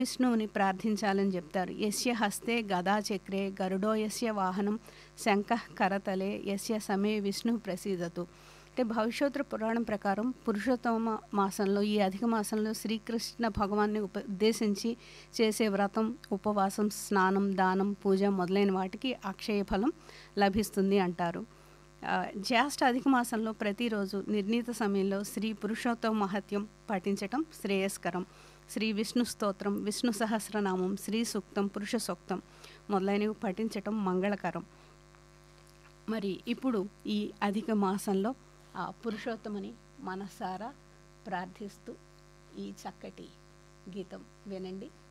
విష్ణువుని ప్రార్థించాలని చెప్తారు యస్య హస్తే గదా చక్రే గరుడో యస్య వాహనం శంఖ కరతలే యస్య సమే విష్ణు ప్రసీదతు అంటే భవిష్యోత్తర పురాణం ప్రకారం పురుషోత్తమ మాసంలో ఈ అధిక మాసంలో శ్రీకృష్ణ భగవాన్ని ఉప ఉద్దేశించి చేసే వ్రతం ఉపవాసం స్నానం దానం పూజ మొదలైన వాటికి అక్షయ ఫలం లభిస్తుంది అంటారు ఆ, జ్యేష్ఠ అధిక మాసంలో ప్రతిరోజు నిర్ణీత సమయంలో శ్రీ పురుషోత్తమ మహత్యం పఠించటం శ్రేయస్కరం శ్రీ విష్ణు స్తోత్రం విష్ణు సహస్రనామం శ్రీ సూక్తం పురుష సూక్తం మొదలైనవి పఠించటం మంగళకరం మరి ఇప్పుడు ఈ అధిక మాసంలో ఆ పురుషోత్తముని మనసారా ప్రార్థిస్తూ ఈ చక్కటి గీతం వినండి